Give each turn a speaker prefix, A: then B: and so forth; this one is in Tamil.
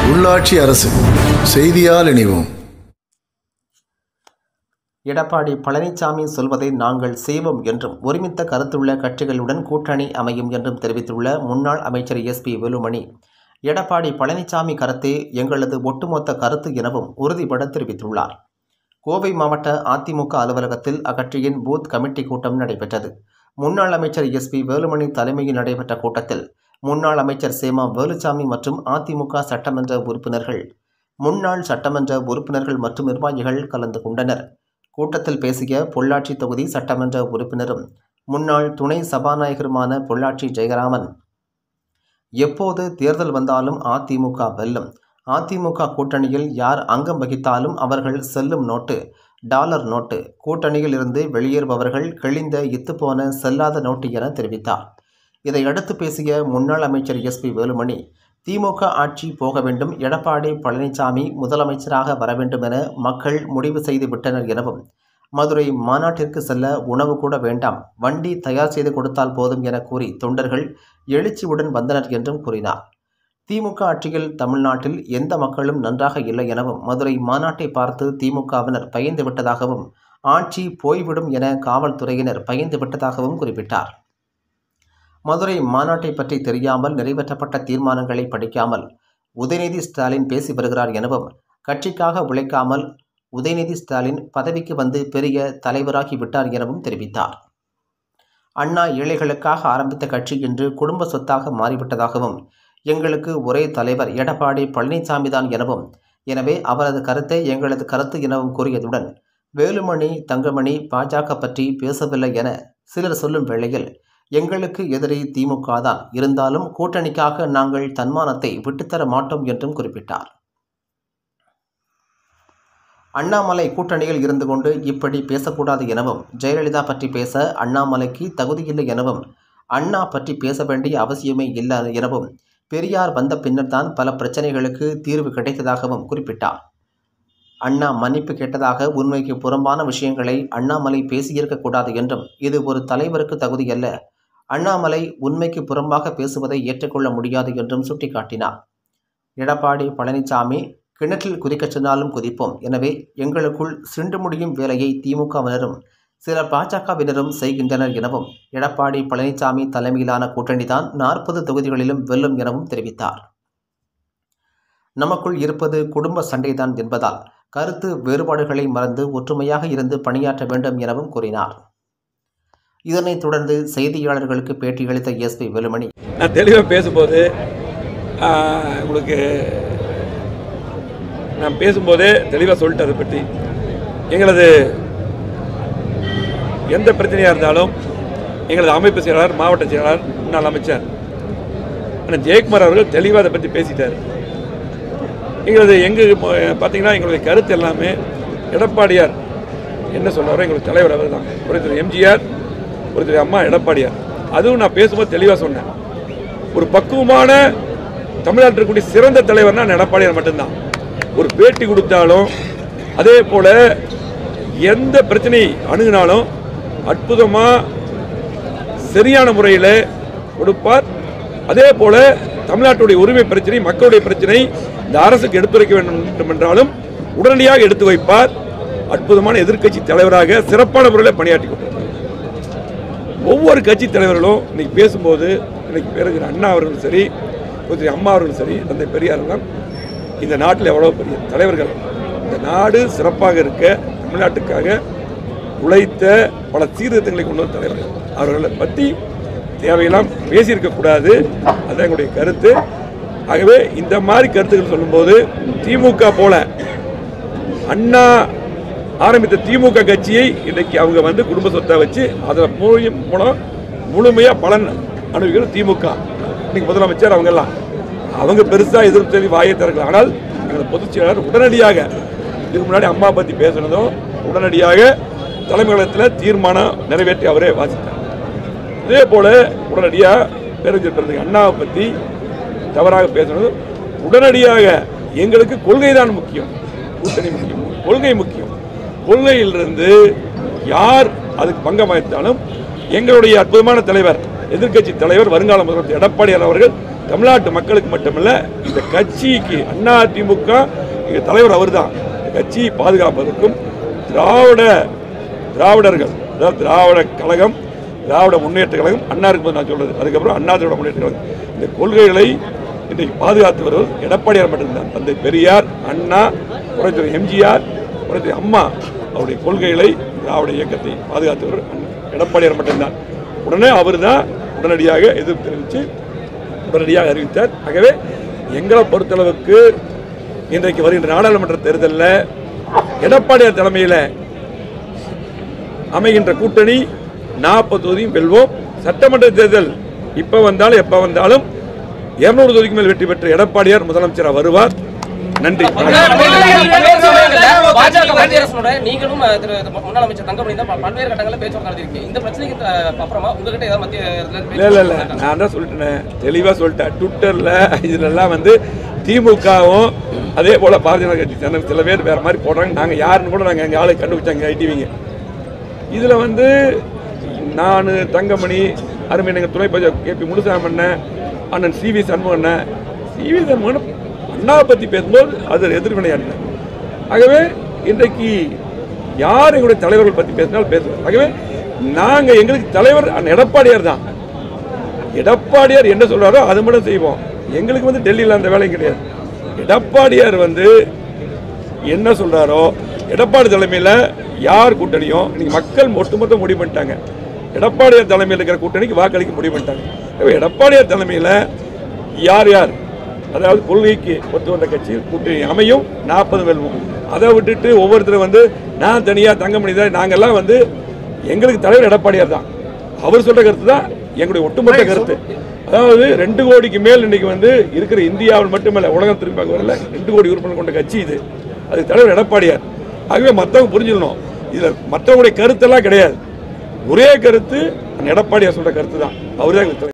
A: உள்ளாட்சி அரசு செய்தியால் இணைவோம்
B: எடப்பாடி பழனிசாமி சொல்வதை நாங்கள் செய்வோம் என்றும் ஒருமித்த கருத்துள்ள கட்சிகளுடன் கூட்டணி அமையும் என்றும் தெரிவித்துள்ள முன்னாள் அமைச்சர் எஸ்பி வேலுமணி எடப்பாடி பழனிசாமி கருத்தே எங்களது ஒட்டுமொத்த கருத்து எனவும் உறுதிபட தெரிவித்துள்ளார் கோவை மாவட்ட அதிமுக அலுவலகத்தில் அக்கட்சியின் பூத் கமிட்டி கூட்டம் நடைபெற்றது முன்னாள் அமைச்சர் எஸ்பி வேலுமணி தலைமையில் நடைபெற்ற கூட்டத்தில் முன்னாள் அமைச்சர் சேமா வேலுச்சாமி மற்றும் அதிமுக சட்டமன்ற உறுப்பினர்கள் முன்னாள் சட்டமன்ற உறுப்பினர்கள் மற்றும் நிர்வாகிகள் கலந்து கொண்டனர் கூட்டத்தில் பேசிய பொள்ளாச்சி தொகுதி சட்டமன்ற உறுப்பினரும் முன்னாள் துணை சபாநாயகருமான பொள்ளாச்சி ஜெயராமன் எப்போது தேர்தல் வந்தாலும் அதிமுக வெல்லும் அதிமுக கூட்டணியில் யார் அங்கம் வகித்தாலும் அவர்கள் செல்லும் நோட்டு டாலர் நோட்டு கூட்டணியில் இருந்து வெளியேறுபவர்கள் கிழிந்த இத்துப்போன செல்லாத நோட்டு என தெரிவித்தார் இதையடுத்து பேசிய முன்னாள் அமைச்சர் எஸ்பி வேலுமணி திமுக ஆட்சி போக வேண்டும் எடப்பாடி பழனிசாமி முதலமைச்சராக வர வேண்டும் என மக்கள் முடிவு செய்து விட்டனர் எனவும் மதுரை மாநாட்டிற்கு செல்ல உணவு கூட வேண்டாம் வண்டி தயார் செய்து கொடுத்தால் போதும் என கூறி தொண்டர்கள் எழுச்சியுடன் வந்தனர் என்றும் கூறினார் திமுக ஆட்சியில் தமிழ்நாட்டில் எந்த மக்களும் நன்றாக இல்லை எனவும் மதுரை மாநாட்டை பார்த்து திமுகவினர் பயந்து விட்டதாகவும் ஆட்சி போய்விடும் என காவல்துறையினர் பயந்து விட்டதாகவும் குறிப்பிட்டார் மதுரை மாநாட்டை பற்றி தெரியாமல் நிறைவேற்றப்பட்ட தீர்மானங்களை படிக்காமல் உதயநிதி ஸ்டாலின் பேசி வருகிறார் எனவும் கட்சிக்காக உழைக்காமல் உதயநிதி ஸ்டாலின் பதவிக்கு வந்து பெரிய தலைவராகி விட்டார் எனவும் தெரிவித்தார் அண்ணா ஏழைகளுக்காக ஆரம்பித்த கட்சி இன்று குடும்ப சொத்தாக மாறிவிட்டதாகவும் எங்களுக்கு ஒரே தலைவர் எடப்பாடி பழனிசாமி தான் எனவும் எனவே அவரது கருத்தை எங்களது கருத்து எனவும் கூறியதுடன் வேலுமணி தங்கமணி பாஜக பற்றி பேசவில்லை என சிலர் சொல்லும் வேளையில் எங்களுக்கு எதிரி திமுக தான் இருந்தாலும் கூட்டணிக்காக நாங்கள் தன்மானத்தை விட்டுத்தர மாட்டோம் என்றும் குறிப்பிட்டார் அண்ணாமலை கூட்டணியில் இருந்து கொண்டு இப்படி பேசக்கூடாது எனவும் ஜெயலலிதா பற்றி பேச அண்ணாமலைக்கு தகுதியில்லை எனவும் அண்ணா பற்றி பேச வேண்டிய அவசியமே இல்லை எனவும் பெரியார் வந்த பின்னர் தான் பல பிரச்சனைகளுக்கு தீர்வு கிடைத்ததாகவும் குறிப்பிட்டார் அண்ணா மன்னிப்பு கேட்டதாக உண்மைக்கு புறம்பான விஷயங்களை அண்ணாமலை பேசியிருக்கக்கூடாது என்றும் இது ஒரு தலைவருக்கு தகுதியல்ல அண்ணாமலை உண்மைக்கு புறம்பாக பேசுவதை ஏற்றுக்கொள்ள முடியாது என்றும் சுட்டிக்காட்டினார் எடப்பாடி பழனிசாமி கிணற்றில் குதிக்கச் சொன்னாலும் குதிப்போம் எனவே எங்களுக்குள் சிண்டு முடியும் வேலையை திமுகவினரும் சில பாஜகவினரும் செய்கின்றனர் எனவும் எடப்பாடி பழனிசாமி தலைமையிலான கூட்டணிதான் நாற்பது தொகுதிகளிலும் வெல்லும் எனவும் தெரிவித்தார் நமக்குள் இருப்பது குடும்ப சண்டைதான் என்பதால் கருத்து வேறுபாடுகளை மறந்து ஒற்றுமையாக இருந்து பணியாற்ற வேண்டும் எனவும் கூறினார் இதனைத் தொடர்ந்து செய்தியாளர்களுக்கு பேட்டியளித்த எஸ்பி வேலுமணி
C: நான் தெளிவாக பேசும்போது ஆஹ், உங்களுக்கு நான் பேசும்போதே தெளிவாக சொல்லிட்டு அதை பற்றி எங்களது எந்த பிரச்சனையாக இருந்தாலும் எங்களது அமைப்பு செயலாளர் மாவட்ட செயலாளர் முன்னாள் அமைச்சர் ஆனால் ஜெயக்குமார் அவர்கள் தெளிவாக அதை பற்றி பேசிட்டார் எங்களது எங்கு பார்த்தீங்கன்னா எங்களுடைய கருத்து எல்லாமே எடப்பாடியார் என்ன சொல்றாரோ எங்களுக்கு தலைவர் அவர் தான் ஒரு திரு எம்ஜிஆர் ஒரு திரு அம்மா எடப்பாடியார் அதுவும் நான் பேசும்போது தெளிவாக சொன்னேன் ஒரு பக்குவமான தமிழ்நாட்டில் இருக்கக்கூடிய சிறந்த தலைவர்னா நான் எடப்பாடியார் மட்டும்தான் ஒரு பேட்டி கொடுத்தாலும் அதே போல் எந்த பிரச்சனை அணுகினாலும் அற்புதமாக சரியான முறையில் கொடுப்பார் அதே போல தமிழ்நாட்டுடைய உரிமை பிரச்சனை மக்களுடைய பிரச்சனை இந்த அரசுக்கு எடுத்துரைக்க வேண்டும் என்றாலும் உடனடியாக எடுத்து வைப்பார் அற்புதமான எதிர்க்கட்சி தலைவராக சிறப்பான முறையில் பணியாற்றி கொண்டிருக்கிறார் ஒவ்வொரு கட்சி தலைவர்களும் இன்னைக்கு பேசும்போது இன்னைக்கு பிறகு அண்ணா அவர்களும் சரி திரு அம்மா அவர்களும் சரி தந்தை பெரியார் எல்லாம் இந்த நாட்டில் எவ்வளோ பெரிய தலைவர்கள் இந்த நாடு சிறப்பாக இருக்க தமிழ்நாட்டுக்காக உழைத்த பல சீர்திருத்தங்களை கொண்டு வந்த தலைவர்கள் அவர்களை பற்றி தேவையெல்லாம் பேசியிருக்கக்கூடாது அதான் எங்களுடைய கருத்து ஆகவே இந்த மாதிரி கருத்துக்கள் சொல்லும்போது திமுக போல அண்ணா ஆரம்பித்த திமுக கட்சியை இன்னைக்கு அவங்க வந்து குடும்ப சொத்தை வச்சு அதில் மூலியம் மூலம் முழுமையாக பலன் அனுபவிக்கிறது திமுக இன்னைக்கு முதலமைச்சர் அவங்கெல்லாம் அவங்க பெருசாக எதிர்ப்பு சொல்லி வாயை திறக்கலாம் ஆனால் எங்கள் பொதுச் செயலாளர் உடனடியாக இதுக்கு முன்னாடி அம்மா பற்றி பேசுனதும் உடனடியாக தலைமையகத்தில் தீர்மானம் நிறைவேற்றி அவரே வாசித்தார் இதே போல் உடனடியாக பேரறிஞர் பிறந்த அண்ணாவை பற்றி தவறாக பேசுனது உடனடியாக எங்களுக்கு கொள்கை தான் முக்கியம் கூட்டணி முக்கியம் கொள்கை முக்கியம் கொள்கையிலிருந்து யார் அதுக்கு பங்கம் வகித்தாலும் எங்களுடைய அற்புதமான தலைவர் எதிர்க்கட்சி தலைவர் வருங்கால முதலமைச்சர் எடப்பாடியார் அவர்கள் தமிழ்நாட்டு மக்களுக்கு மட்டுமல்ல இந்த கட்சிக்கு அதிமுக இங்க தலைவர் அவர்தான் இந்த கட்சியை பாதுகாப்பதற்கும் திராவிட திராவிடர்கள் அதாவது திராவிட கழகம் திராவிட முன்னேற்ற கழகம் அண்ணா இருக்கும்போது நான் சொல்றது அதுக்கப்புறம் அண்ணா திராவிட முன்னேற்ற கழகம் இந்த கொள்கைகளை இன்றைக்கு பாதுகாத்து வருவது எடப்பாடியார் மட்டும்தான் தந்தை பெரியார் அண்ணா புரட்சி எம்ஜிஆர் புரட்சி அம்மா அவருடைய கொள்கைகளை திராவிட இயக்கத்தை பாதுகாத்து வருவது அண்ணா. எடப்பாடியார் மட்டும்தான் உடனே அவர் தான் உடனடியாக எதிர்ப்பு தெரிவித்து உடனடியாக அறிவித்தார் ஆகவே எங்களை பொறுத்தளவுக்கு இன்றைக்கு வருகின்ற நாடாளுமன்ற தேர்தலில் எடப்பாடியார் தலைமையில் அமைகின்ற கூட்டணி நாற்பது தொகுதியும் வெல்வோம் சட்டமன்ற தேர்தல் இப்போ வந்தாலும் எப்போ வந்தாலும் இருநூறு தொகுதிக்கு மேல் வெற்றி பெற்ற எடப்பாடியார் முதலமைச்சராக வருவார் நன்றி
D: பாஜக மத்திய அரசோட நீங்களும் அஹ், திரு திரு முன்னாள் அமைச்சர் தங்கமணி தான் ப- பல்வேறு கட்டங்களில் பேச்சுவார்த்தை நடத்திருக்கீங்க இந்த பிரச்சனைக்கு அஹ், அப்புறமா உங்ககிட்ட ஏதாவது மத்திய இதுல
C: இல்லை இல்லை இல்லை நான் தான் சொல்லிட்டேன் தெளிவாக சொல்லிட்டேன் ட்விட்டரில் இதுலலாம் வந்து திமுகவும் அதே போல் பாரதிய ஜனதா கட்சி சேர்ந்த சில பேர் வேறு மாதிரி போடுறாங்க நாங்கள் யாருன்னு கூட நாங்கள் எங்கள் ஆளை கண்டுபிடிச்சாங்க ஐடிவிங்க இதில் வந்து நான் தங்கமணி அருமை எங்கள் துணை பஜ கே பி முனுசாமண்ணன் அண்ணன் சி வி சண்முகண்ணன் சி வி சண்முகன் அண்ணாவை பற்றி பேசும்போது அது எதிர்வினை அண்ணன் ஆகவே இன்றைக்கு யார் எங்களுடைய தலைவர்கள் பற்றி பேசினாலும் பேசுவோம் ஆகவே நாங்கள் எங்களுக்கு தலைவர் அண்ணன் எடப்பாடியார் தான் எடப்பாடியார் என்ன சொல்றாரோ அது மட்டும் செய்வோம் எங்களுக்கு வந்து டெல்லியில் அந்த வேலையும் கிடையாது எடப்பாடியார் வந்து என்ன சொல்றாரோ எடப்பாடி தலைமையில் யார் கூட்டணியோ இன்னைக்கு மக்கள் ஒட்டுமொத்த முடிவு பண்ணிட்டாங்க எடப்பாடியார் தலைமையில் இருக்கிற கூட்டணிக்கு வாக்களிக்க முடிவு பண்ணிட்டாங்க ஆகவே எடப்பாடியார் தலைமையில் யார் யார் அதாவது கொள்கைக்கு ஒத்து வந்த கட்சியில் கூட்டணி அமையும் நாற்பது வெல்வோம் அதை விட்டுட்டு ஒவ்வொருத்தரும் வந்து நான் தனியாக தங்கமணி தான் நாங்கெல்லாம் வந்து எங்களுக்கு தலைவர் எடப்பாடியார் தான் அவர் சொல்ற கருத்து தான் எங்களுடைய ஒட்டுமொத்த கருத்து அதாவது ரெண்டு கோடிக்கு மேல் இன்னைக்கு வந்து இருக்கிற இந்தியாவில் மட்டுமல்ல உலகம் திரும்பி பார்க்க வரல ரெண்டு கோடி உறுப்பினர் கொண்ட கட்சி இது அதுக்கு தலைவர் எடப்பாடியார் ஆகவே மற்றவங்க புரிஞ்சுக்கணும் இதில் மற்றவங்களுடைய கருத்தெல்லாம் கிடையாது ஒரே கருத்து எடப்பாடியார் சொல்ற கருத்து தான் அவர் தான்